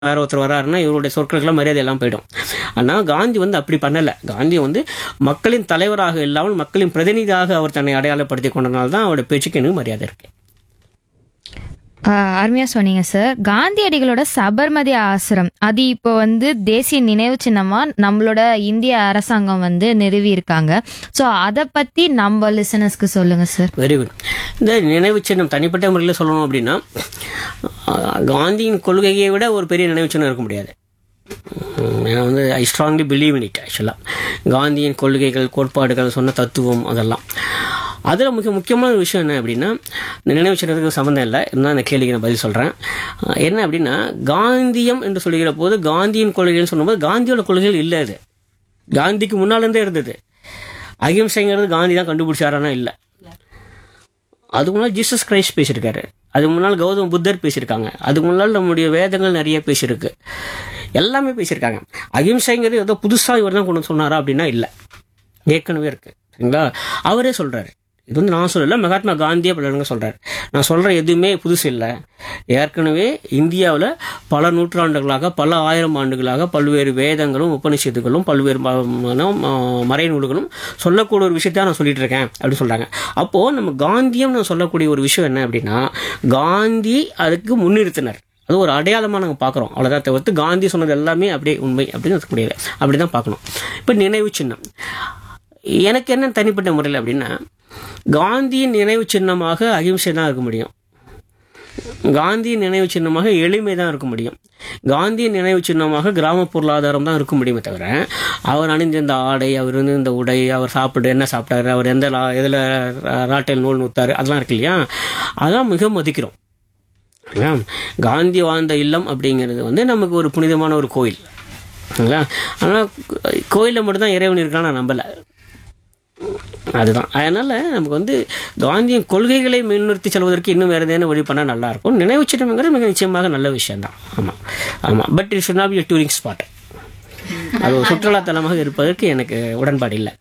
வேற ஒருத்தர் வராருன்னா இவருடைய சொற்களுக்கெல்லாம் மரியாதை எல்லாம் போயிடும் ஆனால் காந்தி வந்து அப்படி பண்ணலை காந்தி வந்து மக்களின் தலைவராக இல்லாமல் மக்களின் பிரதிநிதியாக அவர் தன்னை அடையாளப்படுத்தி கொண்டனால தான் அவருடைய பேச்சுக்கு எனக்கு மரியாதை இருக்கு ஆஹ் அருமையா சொன்னீங்க சார் காந்தியடிகளோட சபர்மதி ஆசிரம் அது இப்போ வந்து தேசிய நினைவு சின்னமா நம்மளோட இந்திய அரசாங்கம் வந்து நிறுவி இருக்காங்க ஸோ அதை பத்தி நம்ம லிசனர்ஸ்க்கு சொல்லுங்க சார் வெரி குட் இந்த நினைவு சின்னம் தனிப்பட்ட முறையில் சொல்லணும் அப்படின்னா அஹ், காந்தியின் கொள்கையை விட ஒரு பெரிய நினைவு சின்னம் இருக்க முடியாது உம், ஏன்னா வந்து I strongly believe in it ஆக்சுவலாக காந்தியின் கொள்கைகள் கோட்பாடுகள் சொன்ன தத்துவம் அதெல்லாம் அதில் மிக முக்கியமான ஒரு விஷயம் என்ன அப்படின்னா இந்த நினைவு சின்னத்துக்கு சம்மந்தம் இல்லை இருந்தால் அந்த கேள்விக்கு நான் பதில் சொல்கிறேன் என்ன அப்படின்னா காந்தியம் என்று சொல்லுகிற போது காந்தியின் கொள்கைன்னு சொல்லும்போது காந்தியோட கொள்கைகள் இல்லை அது காந்திக்கு முன்னாலேருந்தே இருந்தது அகிம்சைங்கிறது காந்தி தான் கண்டுபிடிச்சாரானா இல்லை அதுக்கு முன்னால் ஜீசஸ் கிரைஸ்ட் பேசியிருக்காரு அதுக்கு முன்னால் கௌதம புத்தர் பேசியிருக்காங்க அதுக்கு முன்னால் நம்முடைய வேதங்கள் நிறைய பேசியிருக்கு எல்லாமே பேசியிருக்காங்க அகிம்சைங்கிறது ஏதோ புதுசாக இவர் தான் கொண்டு வந்து சொன்னாரா அப்படின்னா இல்லை ஏற்கனவே இருக்கு சரிங்களா அவரே சொல்றாரு இது வந்து நான் சொல்லல மகாத்மா காந்தியே பலருங்க சொல்றாரு நான் சொல்ற எதுவுமே புதுசு இல்லை ஏற்கனவே இந்தியாவில் பல நூற்றாண்டுகளாக பல ஆயிரம் ஆண்டுகளாக பல்வேறு வேதங்களும் உபனிஷத்துகளும் பல்வேறு ம- ம- மறைநூல்களும் சொல்லக்கூடிய ஒரு விஷயத்த நான் சொல்லிட்டு இருக்கேன் அப்படின்னு சொல்றாங்க அப்போ நம்ம காந்தியம் நான் சொல்லக்கூடிய ஒரு விஷயம் என்ன அப்படின்னா காந்தி அதுக்கு முன்னிறுத்தினர் அது ஒரு அடையாளமாக நாங்கள் பார்க்குறோம் அவ்வளோதான் தவிர்த்து காந்தி சொன்னது எல்லாமே அப்படியே உண்மை அப்படின்னு இருக்க முடியல அப்படி தான் பார்க்கணும் இப்போ நினைவு சின்னம் எனக்கு என்ன தனிப்பட்ட முறையில் அப்படின்னா காந்தியின் நினைவு சின்னமாக அகிம்சை தான் இருக்க முடியும் காந்தியின் நினைவு சின்னமாக எளிமை தான் இருக்க முடியும் காந்தியின் நினைவு சின்னமாக கிராம பொருளாதாரம் தான் இருக்க முடியுமே தவிர அவர் அணிந்திருந்த ஆடை அவர் வந்து இந்த உடை அவர் சாப்பிட்டு என்ன சாப்பிட்டாரு அவர் எந்த லா- எதில் ராட்டையில் நூல் நூத்தாரு அதெல்லாம் இருக்கு இல்லையா அதெல்லாம் மிக மதிக்கிறோம் சரிங்களா? காந்தி வாழ்ந்த இல்லம் அப்படிங்கிறது வந்து நமக்கு ஒரு புனிதமான ஒரு கோயில் சரிங்களா ஆனால் கோயிலில் மட்டும்தான் இறைவன் இருக்கான்னு நான் நம்பலை அதுதான் அதனால் நமக்கு வந்து காந்தியின் கொள்கைகளை முன்னிறுத்தி செல்வதற்கு இன்னும் வேறு ஏதேனும் வழி பண்ணால் நல்லாயிருக்கும் நினைவு சின்னம்ங்கிறது மிக நிச்சயமாக நல்ல விஷயம்தான் ஆமாம் ஆமாம் but it should not be touring spot அது ஒரு சுற்றுலாத்தலமாக இருப்பதற்கு எனக்கு உடன்பாடு இல்லை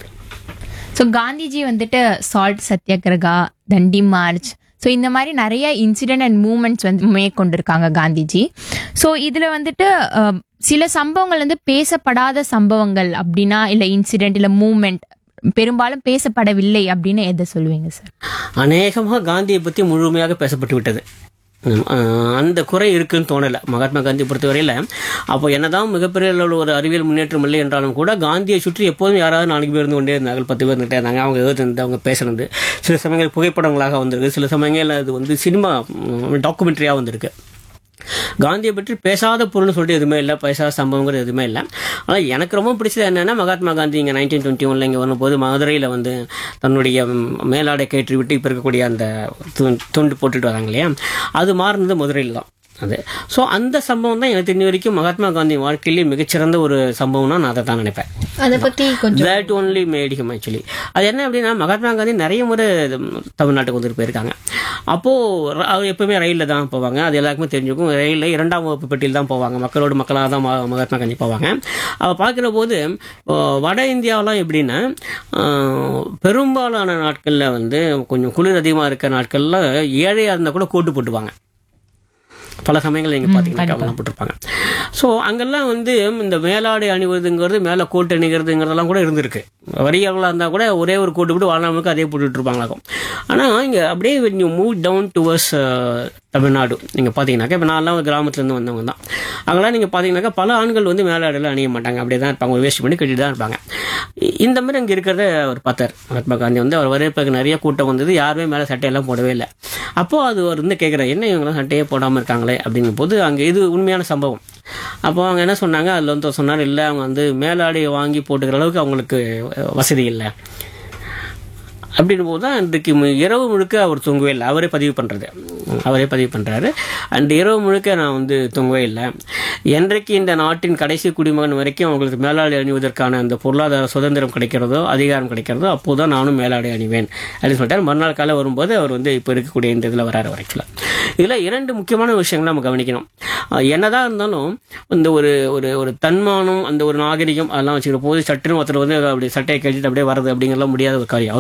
ஸோ காந்திஜி வந்துட்டு salt satyagraha Dandi march so இந்த மாதிரி நிறைய இன்சிடென்ட் அண்ட் மூமெண்ட்ஸ் வந்து மேற்கொண்டிருக்காங்க காந்திஜி ஸோ இதில் வந்துட்டு அஹ், சில சம்பவங்கள் வந்து பேசப்படாத சம்பவங்கள் அப்படின்னா இல்லை இன்சிடென்ட் இல்லை மூமெண்ட் பெரும்பாலும் பேசப்படவில்லை அப்படின்னு எதை சொல்லுவீங்க சார் அநேகமாக காந்தியை பற்றி முழுமையாக பேசப்பட்டு விட்டது உம், ஆஹ், அந்த குறை இருக்குன்னு தோணலை மகாத்மா காந்தி பொறுத்தவரையில் அப்போ என்னதான் மிகப்பெரிய அளவில் ஒரு அறிவியல் முன்னேற்றம் இல்லை என்றாலும் கூட காந்தியை சுற்றி எப்போதும் யாராவது நாளைக்கு பேர் இருந்து கொண்டே இருந்தாங்க பத்து பேர் இருந்துட்டே இருந்தாங்க அவங்க எழுதுனது அவங்க பேசுனது சில சமயங்கள் புகைப்படங்களாக வந்திருக்கு சில சமயங்கள் அது வந்து சினிமா டாக்குமெண்ட்ரியாக வந்திருக்கு காந்தியை பற்றி பேசாத பொருள்னு சொல்லிட்டு எதுவுமே இல்லை பேசாத சம்பவங்கிறது எதுவுமே இல்லை ஆனால் எனக்கு ரொம்ப பிடிச்சது என்னென்னா மகாத்மா காந்தி இங்கே நைன்டீன் டுவெண்ட்டி ஒனில் இங்கே வரும்போது மதுரையில் வந்து தன்னுடைய ம், மேலாடை கயிற்று விட்டு இப்போ இருக்கக்கூடிய அந்த து- துண்டு போட்டுட்டு வராங்க இல்லையா அது மாறினது மதுரையில் தான் அது ஸோ அந்த சம்பவம் தான் எனக்கு தெரிஞ்ச வரைக்கும் மகாத்மா காந்தி வாழ்க்கையிலேயே மிகச்சிறந்த ஒரு சம்பவம்னா நான் அதை தான் நினைப்பேன் அதை பத்தி கொஞ்சம் that only made him actually அது என்ன அப்படின்னா மகாத்மா காந்தி நிறைய முறை தமிழ்நாட்டுக்கு வந்துட்டு போயிருக்காங்க அப்போது அவர் எப்பவுமே ரயிலில் தான் போவாங்க அது எல்லாருக்குமே தெரிஞ்சுக்கும் ரயிலில் இரண்டாம் வகுப்பு பெட்டியில் தான் போவாங்க மக்களோட மக்களாக தான் ம- மகாத்மா காந்தி போவாங்க அவள் பார்க்குற போது இப்போ வட இந்தியாவெலாம் எப்படின்னா ஆஹ், பெரும்பாலான நாட்களில் வந்து கொஞ்சம் குளிர் அதிகமாக இருக்க நாட்களில் ஏழையாக இருந்தால் கூட கோட்டு போட்டுவாங்க பல சமயங்கள் நீங்கள் பார்த்தீங்கன்னா கவனம் போட்டிருப்பாங்க ஸோ அங்கெல்லாம் வந்து இந்த மேலாடை அணிவதுங்கிறது மேலே கோட்டு அணிகிறதுங்கிறதெல்லாம் கூட இருந்திருக்கு வரியவர்களாக இருந்தால் கூட ஒரே ஒரு கோட்டு போட்டு வாழ்நாளுக்கு அதே போட்டுட்டு இருப்பாங்களாக்கும் ஆனால் இங்கே அப்படியே when you move down towards Tamil Nadu நீங்கள் பார்த்தீங்கன்னாக்கா இப்போ நான்லாம் ஒரு கிராமத்துலேருந்து வந்தவங்க தான் அங்கெல்லாம் நீங்கள் பார்த்தீங்கன்னாக்கா பல ஆண்கள் வந்து மேலாடையில் அணிய மாட்டாங்க அப்படியே தான் இருப்பாங்க ஒரு வேஸ்ட் பண்ணி கட்டிட்டு தான் இருப்பாங்க இ- இந்த மாதிரி அங்கே இருக்கிறத அவர் பார்த்தார் மகாத்மா காந்தி வந்து அவர் வரவேற்புக்கு நிறைய கூட்டம் வந்தது யாருமே மேலே சட்டையெல்லாம் போடவே இல்லை அப்போது அது அவர் வந்து கேட்குறாரு என்ன இவங்களாம் சட்டையே போடாமல் இருக்காங்களே அப்படிங்கும் போது அங்கே இது உண்மையான சம்பவம் அப்போ அவங்க என்ன சொன்னாங்க அதில் வந்து சொன்னார் இல்லை அவங்க வந்து மேலாடையை வாங்கி போட்டுக்கிற அளவுக்கு அவங்களுக்கு அஹ், வசதி இல்லை அப்படின்னும் போது தான் இன்றைக்கு மு- இரவு முழுக்க அவர் தூங்கவே இல்லை அவரே பதிவு பண்ணுறது அவரே பதிவு பண்ணுறாரு அண்ட் இரவு முழுக்க நான் வந்து தூங்கவே இல்லை என்றைக்கு இந்த நாட்டின் கடைசி குடிமகன் வரைக்கும் அவங்களுக்கு மேலாடை அணிவதற்கான அந்த பொருளாதார சுதந்திரம் கிடைக்கிறதோ அதிகாரம் கிடைக்கிறதோ அப்போது தான் நானும் மேலாடை அணிவேன் அப்படின்னு சொல்லிட்டார் மறுநாள் காலை வரும்போது அவர் வந்து இப்போ இருக்கக்கூடிய இந்த இதில் வராரு வரைக்கும் இதில் இரண்டு முக்கியமான விஷயங்களை நம்ம கவனிக்கணும் அஹ் என்னதான் இருந்தாலும் இந்த ஒரு ஒரு ஒரு தன்மானம் அந்த ஒரு நாகரிகம் அதெல்லாம் வச்சுக்கிற போது சட்டுன்னு ஒருத்தர் வந்து அப்படி சட்டையை கழிச்சிட்டு அப்படியே வரது அப்படிங்கிறலாம் முடியாத ஒரு காரியம் அவர் வந்து பேரிஸ்டர்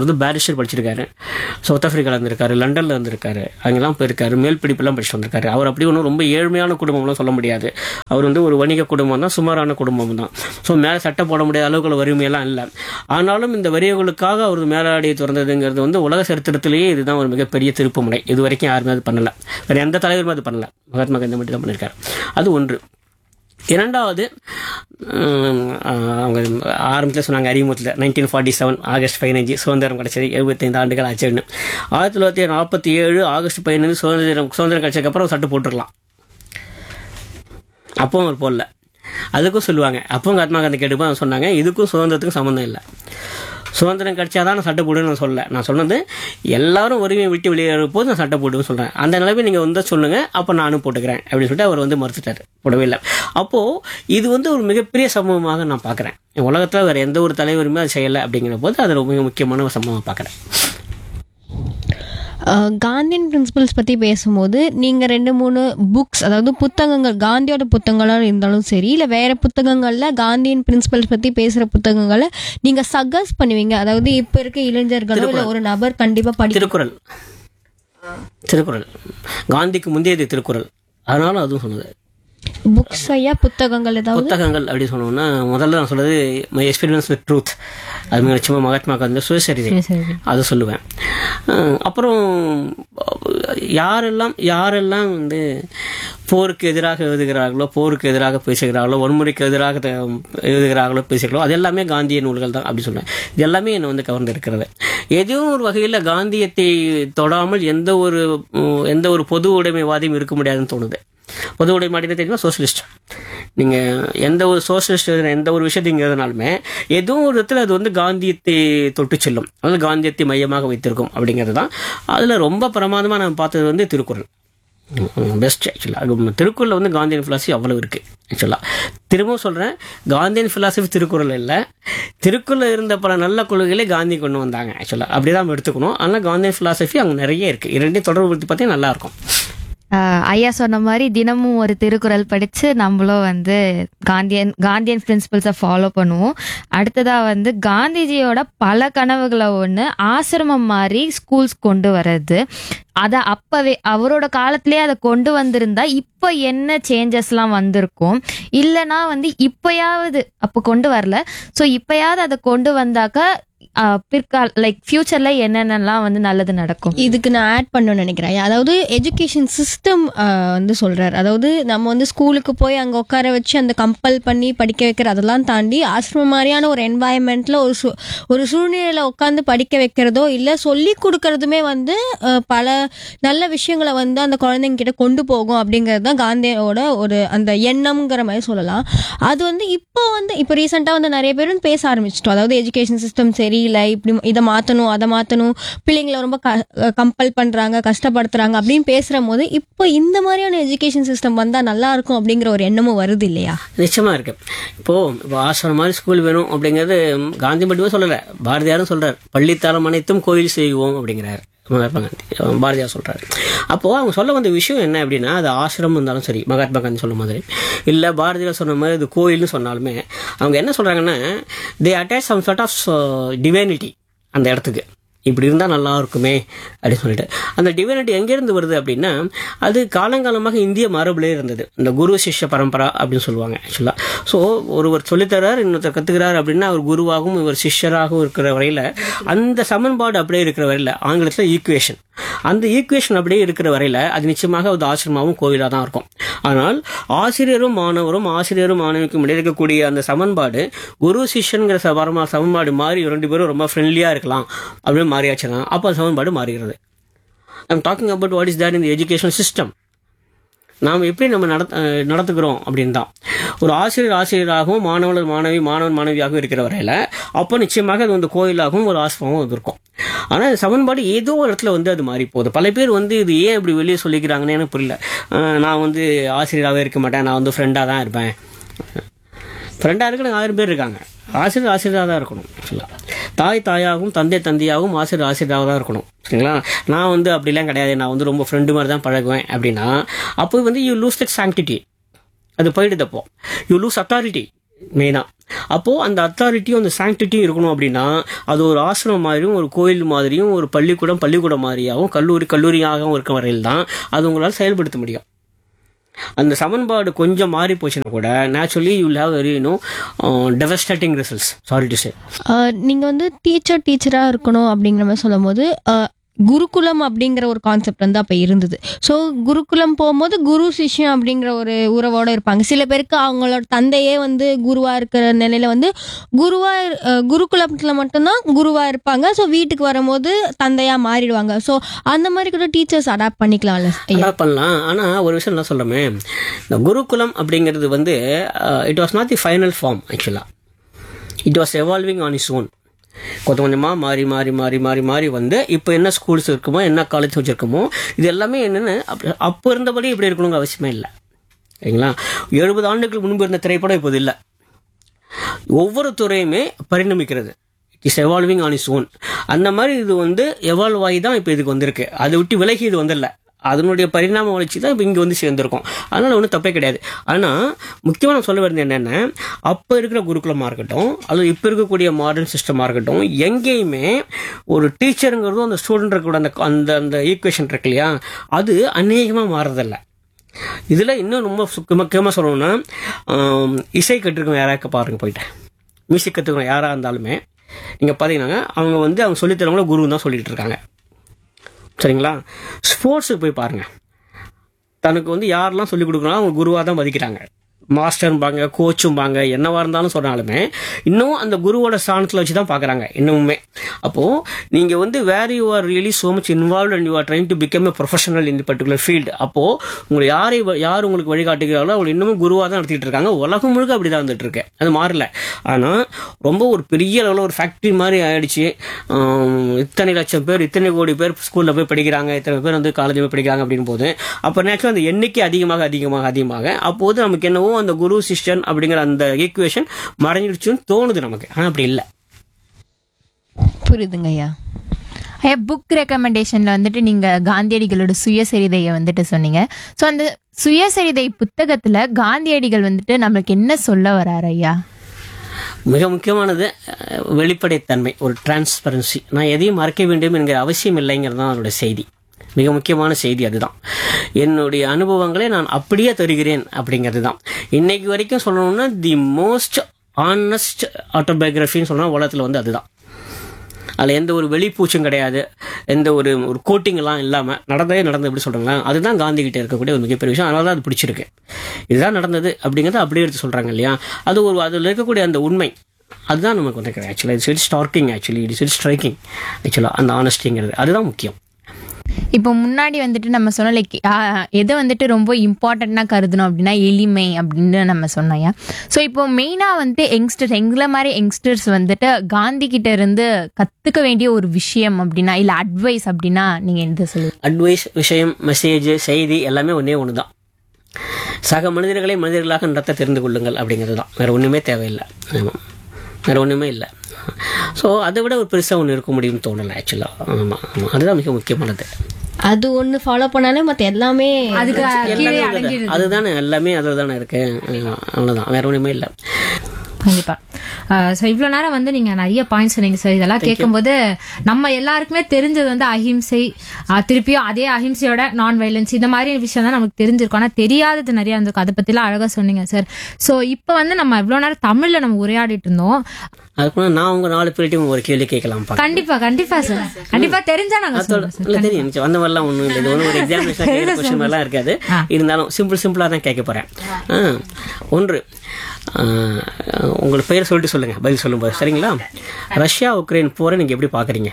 மேஜிஸ்ட்ரேட் படிச்சிருக்காரு சவுத் ஆஃப்ரிக்காவில் இருந்திருக்காரு லண்டனில் இருந்திருக்காரு அங்கெல்லாம் போயிருக்காரு மேல் படிப்பெல்லாம் படிச்சுட்டு வந்திருக்காரு அவர் அப்படி ஒன்றும் ரொம்ப ஏழ்மையான குடும்பம்லாம் சொல்ல முடியாது அவர் வந்து ஒரு வணிக குடும்பம் தான் சுமாரான குடும்பம் தான் ஸோ மேலே சட்டை போட முடியாத அளவுக்குள்ள வறுமையெல்லாம் இல்லை ஆனாலும் இந்த வரியவர்களுக்காக அவர் மேலாடியை திறந்ததுங்கிறது வந்து உலக சரித்திரத்திலேயே இதுதான் ஒரு மிகப்பெரிய திருப்புமுனை இது வரைக்கும் யாருமே அது பண்ணல வேறு எந்த தலைவருமே அது பண்ணல மகாத்மா காந்தி மட்டும் தான் பண்ணியிருக்காரு அது ஒன்று இரண்டாவது உம், ஆஹ், அவங்க ஆரம்பத்தில் சொன்னாங்க அறிமுகத்தில் நைன்டீன் ஃபார்ட்டி செவன் ஆகஸ்ட் பதினஞ்சு சுதந்திரம் கிடைச்சது எழுபத்தைந்து ஆண்டுகள் ஆச்சுன்னு ஆயிரத்தி தொள்ளாயிரத்தி நாற்பத்தி ஏழு ஆகஸ்ட் பதினஞ்சு சுதந்திரம் சுதந்திரம் கிடைச்சதுக்கப்புறம் சட்டு போட்டுருக்கலாம் அப்பவும் அவர் போடல அதுக்கும் சொல்லுவாங்க அப்பவும் மகாத்மா காந்தி கேட்டுப்போ அவங்க சொன்னாங்க இதுக்கும் சுதந்திரத்துக்கும் சம்மந்தம் இல்லை சுதந்திரம் கிடைச்சாதான் நான் சட்டை போடுன்னு நான் சொல்லல நான் சொன்னது எல்லாரும் உரிமையை விட்டு வெளியேற போது நான் சட்டை போடுவேன்னு சொல்கிறேன் அந்த நிலைமை நீங்கள் வந்து சொல்லுங்க அப்போ நானும் போட்டுக்கிறேன் அப்படின்னு சொல்லிட்டு அவர் வந்து மறுத்துட்டார் போடவே இல்லை அப்போது இது வந்து ஒரு மிகப்பெரிய சம்பவமாக நான் பார்க்குறேன் உலகத்தில் வேறு எந்த ஒரு தலைவருமே அதை செய்யலை அப்படிங்கிற போது அது ரொம்ப மிக முக்கியமான ஒரு சம்பவமாக பார்க்குறேன் அஹ், காந்தியன் பிரின்சிபல்ஸ் பற்றி பேசும்போது நீங்கள் ரெண்டு மூணு புக்ஸ் அதாவது புத்தகங்கள் காந்தியோட புத்தகங்களாக இருந்தாலும் சரி இல்லை வேறு புத்தகங்களில் காந்தியன் பிரின்சிபல்ஸ் பற்றி பேசுகிற புத்தகங்களை நீங்கள் சஜஸ்ட் பண்ணுவீங்க அதாவது இப்போ இருக்க இளைஞர்களோ இல்லை ஒரு நபர் கண்டிப்பாக படி திருக்குறள் திருக்குறள் காந்திக்கு முந்தையது திருக்குறள் அதனால அதுவும் சொன்னது புக்ஸ் ஐயா புத்தகங்கள் ஏதாவது புத்தகங்கள் அப்படி சொன்னோம்னா முதல்ல நான் சொல்றது மை எக்ஸ்பீரியன்ஸ் வித் ட்ரூத் அது மிக நிச்சயமா மகாத்மா காந்தி சுயசரிதை அதை சொல்லுவேன் அஹ் அப்புறம் யாரெல்லாம் யாரெல்லாம் வந்து போருக்கு எதிராக எழுதுகிறார்களோ போருக்கு எதிராக பேசுகிறார்களோ வன்முறைக்கு எதிராக த- எழுதுகிறார்களோ பேசுகிறார்களோ அது எல்லாமே காந்திய நூல்கள் தான் அப்படி சொல்லுவேன் இது எல்லாமே என்னை வந்து கவர்ந்து இருக்கிறது ஏதோ ஒரு வகையில் காந்தியத்தை தொடாமல் எந்த ஒரு உம், எந்த ஒரு பொது உடைமைவாதியும் இருக்க முடியாதுன்னு தோணுது பொது உடைமைவாதினா தெரியுமா சோசியலிஸ்ட் நீங்கள் எந்த ஒரு சோசியலிஸ்ட் எழுதின எந்த ஒரு விஷயத்தை இங்கே எழுதினாலுமே ஏதோ ஒரு இடத்துல அது வந்து காந்தியத்தை தொட்டு செல்லும் அதாவது காந்தியத்தை மையமாக வைத்திருக்கும் அப்படிங்கிறது தான் அதில் ரொம்ப பிரமாதமாக நான் பார்த்தது வந்து திருக்குறள் பெஸ்ட் ஆக்சுவலாக திருக்குறளில் வந்து காந்தியன் ஃபிலாசபி அவ்வளோ இருக்குது ஆக்சுவலாக திரும்பவும் சொல்கிறேன் காந்தியன் ஃபிலாசபி திருக்குறள் இல்லை திருக்குறளில் இருந்த பல நல்ல கொள்கைகளை காந்தி கொண்டு வந்தாங்க ஆக்சுவலாக அப்படி தான் நம்ம எடுத்துக்கணும் ஆனால் காந்தியன் ஃபிலாசபி அங்கே நிறைய இருக்குது இரண்டையும் தொடர்பு பற்றி பார்த்தீங்கன்னா நல்லாயிருக்கும் ஆஹ் ஐயா சொன்ன மாதிரி தினமும் ஒரு திருக்குறள் படிச்சு நம்மளும் வந்து காந்தியன் காந்தியன் பிரின்சிபல்ஸை ஃபாலோ பண்ணுவோம் அடுத்ததா வந்து காந்திஜியோட பல கனவுகளை ஒன்று ஆசிரமம் மாதிரி ஸ்கூல்ஸ் கொண்டு வர்றது அதை அப்பவே அவரோட காலத்திலே அதை கொண்டு வந்திருந்தா இப்போ என்ன சேஞ்சஸ்லாம் வந்திருக்கும் இல்லைனா வந்து இப்பயாவது அப்போ கொண்டு வரல ஸோ இப்பயாவது அதை கொண்டு வந்தாக்க ஆஹ் பிற்கால லைக் ஃபியூச்சர்ல என்னென்னலாம் வந்து நல்லது நடக்கும் இதுக்கு நான் ஆட் பண்ணணும்னு நினைக்கிறேன் அதாவது எஜுகேஷன் சிஸ்டம் வந்து சொல்றாரு அதாவது நம்ம வந்து ஸ்கூலுக்கு போய் அங்கே உட்கார வச்சு அந்த கம்பல் பண்ணி படிக்க வைக்கிற அதெல்லாம் தாண்டி ஆசிரமம் மாதிரியான ஒரு என்வாயன்மெண்ட்ல ஒரு சூ ஒரு சூழ்நிலையில உட்காந்து படிக்க வைக்கிறதோ இல்லை சொல்லி கொடுக்கறதுமே வந்து அஹ், பல நல்ல விஷயங்களை வந்து அந்த குழந்தைங்க கிட்ட கொண்டு போகும் அப்படிங்கிறது தான் காந்தியோட ஒரு அந்த எண்ணம்ங்கிற மாதிரி சொல்லலாம் அது வந்து இப்போ வந்து இப்போ ரீசெண்டாக வந்து நிறைய பேர் வந்து பேச ஆரம்பிச்சிட்டோம் அதாவது எஜுகேஷன் சிஸ்டம் சரியில்லை இப்படி இதை மாற்றணும் அதை மாற்றணும் பிள்ளைங்களை ரொம்ப கம்பல் பண்ணுறாங்க கஷ்டப்படுத்துறாங்க அப்படின்னு பேசுகிற போது இப்போ இந்த மாதிரியான எஜுகேஷன் சிஸ்டம் வந்தால் நல்லா இருக்கும் அப்படிங்கிற ஒரு எண்ணமும் வருது இல்லையா நிச்சயமா இருக்கு இப்போ இப்போ ஆசிரமம் மாதிரி ஸ்கூல் வேணும் அப்படிங்கிறது ம், காந்தி மட்டுமே சொல்லல பாரதியாரும் சொல்றாரு பள்ளித்தரம் அனைத்தும் கோயில் செய்வோம் அப்படிங்கிறாரு மகாத்மா காந்தி அஹ் பாரதியார் சொல்றாரு அப்போ அவங்க சொல்ல வந்த விஷயம் என்ன அப்படின்னா அது ஆசிரமம் இருந்தாலும் சரி மகாத்மா காந்தி சொன்ன மாதிரி இல்ல பாரதியார் சொன்ன மாதிரி இது கோயில்னு சொன்னாலுமே அவங்க என்ன சொல்றாங்கன்னா they attach some sort of divinity அந்த இடத்துக்கு இப்படி இருந்தால் நல்லா இருக்குமே அப்படின்னு சொல்லிட்டு அந்த டிவைனிட்டி எங்கேருந்து வருது அப்படின்னா அது காலங்காலமாக இந்திய மரபுலே இருந்தது இந்த குரு சிஷ்ய பரம்பரா அப்படின்னு சொல்லுவாங்க ஆக்சுவலாக ஸோ ஒருவர் சொல்லித்தரார் இன்னொருத்தர் கற்றுக்கிறார் அப்படின்னா அவர் குருவாகவும் இவர் சிஷ்யராகவும் இருக்கிற வரையில் அந்த சமன்பாடு அப்படியே இருக்கிற வரையில் ஆங்கிலத்தில் ஈக்குவேஷன் அந்த ஈக்குவேஷன் அப்படியே இருக்கிற வரையில் அது நிச்சயமாக அது ஆசிரமாவும் கோவிலாக தான் இருக்கும் ஆனால் ஆசிரியரும் மாணவரும் ஆசிரியரும் மாணவிக்கும் இடையே இருக்கக்கூடிய அந்த சமன்பாடு குரு சிஷ்யன்கிற ச- பரமா சமன்பாடு மாறி ரெண்டு பேரும் ரொம்ப ஃப்ரெண்ட்லியாக இருக்கலாம் அப்படின்னு மாறியாச்சுன்னா அப்போ அந்த சமன்பாடு மாறுகிறது I'm talking about what is that in education system நாம் எப்படி நம்ம நடத்த அஹ் நடத்துக்கிறோம் அப்படின்னு தான் ஒரு ஆசிரியர் ஆசிரியராகவும் மாணவர் மாணவி மாணவன் மாணவியாகவும் இருக்கிற வரையில் அப்போ நிச்சயமாக அது வந்து கோயிலாகவும் ஒரு ஆசிரமாகவும் அது இருக்கும் ஆனால் இந்த சமன்பாடு ஏதோ ஒரு இடத்துல வந்து அது மாறி போகுது பல பேர் வந்து இது ஏன் இப்படி வெளியே சொல்லிக்கிறாங்கன்னு எனக்கு புரியல அஹ் நான் வந்து ஆசிரியராகவே இருக்க மாட்டேன் நான் வந்து ஃப்ரெண்டாக தான் இருப்பேன் ஃப்ரெண்டாக இருக்கிற ஆயிரம் பேர் இருக்காங்க ஆசிரியர் ஆசிரியராக தான் இருக்கணும் ஆக்சுவலாக தாய் தாயாகவும் தந்தை தந்தையாகவும் ஆசிரியர் ஆசிரியராக தான் இருக்கணும் சரிங்களா நான் வந்து அப்படிலாம் கிடையாது நான் வந்து ரொம்ப ஃப்ரெண்டு மாதிரி தான் பழகுவேன் அப்படின்னா அப்போ வந்து யூ லூஸ் தட் சாங்டிட்டி அது போயிடுது அப்போ யூ லூஸ் அத்தாரிட்டி மெயினாக அப்போது அந்த அத்தாரிட்டியும் அந்த சாங்டிட்டியும் இருக்கணும் அப்படின்னா அது ஒரு ஆசிரமம் மாதிரியும் ஒரு கோயில் மாதிரியும் ஒரு பள்ளிக்கூடம் பள்ளிக்கூடம் மாதிரியாகவும் கல்லூரி கல்லூரியாகவும் இருக்க வரையில் தான் அது உங்களால் செயல்படுத்த முடியும் அந்த சமன்பாடு கொஞ்சம் மாறி போச்சுன்னா கூட naturally you have very you know devastating results sorry to say நீங்கள் வந்து டீச்சர் டீச்சராக இருக்கணும் அப்படிங்கிற மாதிரி சொல்லும் போது அஹ், குருகுலம் அப்படிங்கிற ஒரு கான்செப்ட் வந்து அப்போ இருந்தது ஸோ குருகுலம் போகும்போது குரு சிஷ்யம் அப்படிங்கிற ஒரு உறவோட இருப்பாங்க சில பேருக்கு அவங்களோட தந்தையே வந்து குருவாக இருக்கிற நிலையில வந்து குருவாக குருகுலத்தில் மட்டும்தான் குருவாக இருப்பாங்க ஸோ வீட்டுக்கு வரும்போது தந்தையாக மாறிடுவாங்க ஸோ அந்த மாதிரி கூட டீச்சர்ஸ் அடாப்ட் பண்ணிக்கலாம்ல ஐயா அடாப்ட் பண்ணலாம் ஆனால் ஒரு விஷயம் என்ன சொல்கிறோமே இந்த குருகுலம் அப்படிங்கிறது வந்து it was not the final form ஆக்சுவலாக it was evolving on its own கொஞ்சம் கொஞ்சமாக மாறி மாறி மாறி மாறி மாறி வந்து இப்போ என்ன ஸ்கூல்ஸ் இருக்குமோ என்ன காலேஜ் வச்சுருக்கோமோ இது எல்லாமே என்னென்னு அப்போ இருந்தபடி இப்படி இருக்கணுங்கிற அவசியமே இல்லை சரிங்களா எழுபது ஆண்டுகளுக்கு முன்பு இருந்த திரைப்படம் இப்போது இல்லை ஒவ்வொரு துறையுமே பரிணமிக்கிறது it's evolving on its own அந்த மாதிரி இது வந்து எவால்வ் ஆகி தான் இப்போ இதுக்கு வந்திருக்கு அதை விட்டு விலகி இது வந்துடல அதனுடைய பரிணாம வளர்ச்சி தான் இப்போ இங்கே வந்து சேர்ந்துருக்கோம் அதனால் ஒன்றும் தப்பே கிடையாது ஆனால் முக்கியமாக நான் சொல்ல வேண்டியது என்னென்ன அப்போ இருக்கிற குருகுலமாக இருக்கட்டும் அல்லது இப்போ இருக்கக்கூடிய மாடர்ன் சிஸ்டமாக இருக்கட்டும் எங்கேயுமே ஒரு டீச்சருங்கிறதும் அந்த ஸ்டூடெண்ட் கூட அந்த அந்த அந்த ஈக்குவேஷன் இருக்கு இல்லையா அது அநேகமாக மாறுறதில்ல இதில் இன்னும் ரொம்ப சுக்க- முக்கியமாக சொல்லணும்னா ஆம், இசை கற்றுக்கணும் யாராக்க பாருங்க போயிட்டு மியூசிக் கற்றுக்கணும் யாராக இருந்தாலுமே நீங்கள் பார்த்தீங்கன்னா அவங்க வந்து அவங்க சொல்லித்தரவங்கள குரு தான் சொல்லிட்டு இருக்காங்க சரிங்களா ஸ்போர்ட்ஸுக்கு போய் பாருங்கள் தனக்கு வந்து யாரெல்லாம் சொல்லிக் கொடுக்குறாங்களோ அவங்க குருவாக தான் மதிக்கிறாங்க மாஸ்டர்பாங்க கோச்சும்பாங்க என்னவா இருந்தாலும் சொன்னாலுமே இன்னும் அந்த குருவோட ஸ்தானத்தில் வச்சு தான் பார்க்குறாங்க இன்னுமே அப்போது நீங்கள் வந்து where you are really so much involved and you are trying to become a professional in the particular field அப்போது உங்களை யாரை வ- யார் உங்களுக்கு வழிகாட்டுகிறாங்களோ அவங்க இன்னமும் குருவாக தான் நடத்திட்டு இருக்காங்க உலகம் முழுக்க அப்படி தான் வந்துட்டு இருக்கு அது மாறல ஆனால் ரொம்ப ஒரு பெரிய அளவில் ஒரு ஃபேக்ட்ரி மாதிரி ஆயிடுச்சு ஆம், இத்தனை லட்சம் பேர் இத்தனை கோடி பேர் ஸ்கூலில் போய் படிக்கிறாங்க இத்தனை பேர் வந்து காலேஜில் போய் படிக்கிறாங்க அப்படின்னு போது அப்போ நேச்சுரல் அந்த எண்ணிக்கை அதிகமாக அதிகமாக அதிகமாக அப்போது நமக்கு என்னவோ அந்த குரு சிஷ்யன் அப்படிங்கிற அந்த ஈக்குவேஷன் மறைஞ்சிடுச்சுன்னு தோணுது நமக்கு ஆனால் அப்படி இல்லை புரியுதுங்க ஐயா ஐயா புக் ரெக்கமெண்டேஷன்ல வந்துட்டு நீங்க காந்தியடிகளோட சுயசரிதையை வந்துட்டு சொன்னீங்க ஸோ அந்த சுயசரிதை புத்தகத்துல காந்தியடிகள் வந்துட்டு நம்மளுக்கு என்ன சொல்ல வராரு ஐயா மிக முக்கியமானது அஹ், வெளிப்படைத்தன்மை ஒரு டிரான்ஸ்பரன்சி நான் எதையும் மறைக்க வேண்டும் என்கிற அவசியம் இல்லைங்கிறது தான் அதோட செய்தி மிக முக்கியமான செய்தி அதுதான் என்னுடைய அனுபவங்களை நான் அப்படியே தருகிறேன் அப்படிங்கிறது தான் இன்னைக்கு வரைக்கும் சொல்லணும்னா தி மோஸ்ட் ஆனஸ்ட் ஆட்டோபயோகிராஃபின்னு சொன்னால் உலகத்தில் வந்து அதுதான் அதில் எந்த ஒரு வெளிப்பூச்சும் கிடையாது எந்த ஒரு ஒரு கோட்டிங் எல்லாம் இல்லாமல் நடந்ததே நடந்தது எப்படி சொல்கிறாங்களா அதுதான் காந்தி கிட்ட இருக்கக்கூடிய ஒரு மிகப்பெரிய விஷயம் அதனால தான் அது பிடிச்சிருக்கு இதுதான் நடந்தது அப்படிங்கிறத அப்படியே எடுத்து சொல்கிறாங்க இல்லையா அது ஒரு அதில் இருக்கக்கூடிய அந்த உண்மை அதுதான் நமக்கு வந்து ஆக்சுவலாக it's it's striking actually it's it's striking ஆக்சுவலாக அந்த ஆனஸ்டிங்கிறது அதுதான் முக்கியம் இப்போ முன்னாடி வந்துட்டு நம்ம சொன்ன லைக் எதை வந்துட்டு ரொம்ப இம்பார்ட்டண்ட்டாக கருதணும் அப்படின்னா எளிமை அப்படின்னு நம்ம சொன்னோம் ஸோ இப்போ மெயினாக வந்துட்டு யங்ஸ்டர்ஸ் எங்களை மாதிரி யங்ஸ்டர்ஸ் வந்துட்டு காந்தி கிட்ட இருந்து கற்றுக்க வேண்டிய ஒரு விஷயம் அப்படின்னா இல்லை அட்வைஸ் அப்படின்னா நீங்கள் எந்த சொல்லுவீங்க அட்வைஸ் விஷயம் மெசேஜ் செய்தி எல்லாமே ஒன்றே ஒன்று தான் சக மனிதர்களை மனிதர்களாக நடத்த தெரிந்து கொள்ளுங்கள் அப்படிங்கிறது தான் வேறு ஒன்றுமே தேவையில்லை ஆமாம் வேறு ஒன்றுமே இல்லை ஸோ அதை விட ஒரு பெருசாக ஒன்று இருக்க முடியும்னு தோணலை ஆக்சுவலாக ஆமாம் ஆமாம் அதுதான் மிக முக்கியமானது அது ஒன்று ஃபாலோ பண்ணாலே மற்ற எல்லாமே எல்லாமே அதுதான். அதுதானே எல்லாமே அதில் தானே இருக்கு ஆமா, அவ்வளவுதான் வேற ஒன்றுமே இல்லை கண்டிப்பா ஸோ இவ்வளோ நேரம் வந்து நீங்க நிறைய பாயிண்ட்ஸ் சொன்னீங்க சார் இதெல்லாம் கேட்கும்போது நம்ம எல்லாருக்குமே தெரிஞ்சது வந்து அஹிம்சை ஆஹ் திருப்பியும் அதே அஹிம்சையோட நான் வயலன்ஸ் இந்த மாதிரி விஷயம் தான் நமக்கு தெரிஞ்சிருக்கும் ஆனால் தெரியாதது நிறைய இருந்திருக்கும் அதை பத்திலாம் அழகா சொன்னீங்க சார் ஸோ இப்போ வந்து நம்ம இவ்வளோ நேரம் தமிழ்ல நம்ம உரையாடிட்டு இருந்தோம் அதுக்கு நான் உங்க நாலு பேர்ட்டையும் ஒரு கேள்வி கேட்கலாம் பாக்க கண்டிப்பா கண்டிப்பா சார் கண்டிப்பா தெரிஞ்சா நாங்க சொல்றோம் சார் இல்லை தெரியும் எனக்கு அந்த மாதிரிலாம் ஒன்றும் இல்லை இது ஒன்றும் ஒரு எக்ஸாமினேஷன் கேட்குற கொஸ்டின் மாதிரிலாம் இருக்காது இருந்தாலும் சிம்பிள் சிம்பிளாக தான் கேட்க போகிறேன் ஒன்று ஆ, உங்களோட பெயர் சொல்லிட்டு சொல்லுங்க பதில் சொல்லும்போது சரிங்களா ரஷ்யா உக்ரைன் போரை நீங்கள் எப்படி பார்க்குறீங்க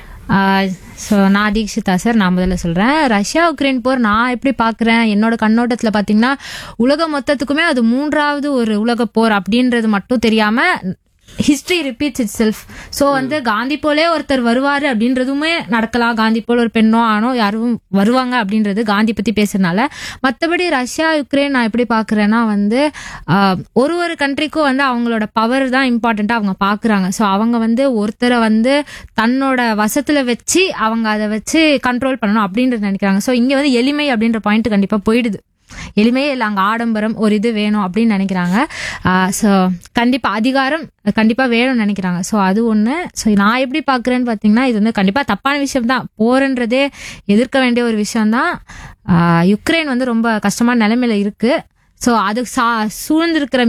ஸோ நான் தீக்ஷிதா சார் நான் முதல்ல சொல்கிறேன் ரஷ்யா உக்ரைன் போர் நான் எப்படி பார்க்குறேன் என்னோட கண்ணோட்டத்தில் பார்த்தீங்கன்னா உலகம் மொத்தத்துக்குமே அது மூன்றாவது ஒரு உலக போர் அப்படின்றது மட்டும் தெரியாமல் history repeats itself so வந்து காந்தி போலே ஒருத்தர் வருவார் அப்படின்றதுமே நடக்கலாம் காந்தி போல் ஒரு பெண்ணோ ஆணோ யாரும் வருவாங்க அப்படின்றது காந்தி பற்றி பேசுறதுனால மற்றபடி ரஷ்யா யுக்ரைன் நான் எப்படி பார்க்குறேன்னா வந்து ஆஹ், ஒரு ஒரு கண்ட்ரிக்கும் வந்து அவங்களோட பவர் தான் இம்பார்ட்டண்ட்டாக அவங்க பார்க்குறாங்க ஸோ அவங்க வந்து ஒருத்தரை வந்து தன்னோட வசத்தில் வச்சு அவங்க அதை வச்சு கண்ட்ரோல் பண்ணணும் அப்படின்றது நினைக்கிறாங்க ஸோ இங்கே வந்து எளிமை அப்படின்ற பாயிண்ட் கண்டிப்பாக போயிடுது எளிமையே இல்லை அங்கே ஆடம்பரம் ஒரு இது வேணும் அப்படின்னு நினைக்கிறாங்க ஸோ கண்டிப்பாக அதிகாரம் கண்டிப்பாக வேணும்னு நினைக்கிறாங்க ஸோ அது ஒன்று ஸோ நான் எப்படி பார்க்குறேன்னு பார்த்தீங்கன்னா இது வந்து கண்டிப்பாக தப்பான விஷயம் தான் போருன்றதே எதிர்க்க வேண்டிய ஒரு விஷயம்தான் ஆஹ் யுக்ரைன் வந்து ரொம்ப கஷ்டமான நிலைமையில இருக்கு ஸோ அது சா சூழ்ந்திருக்கிற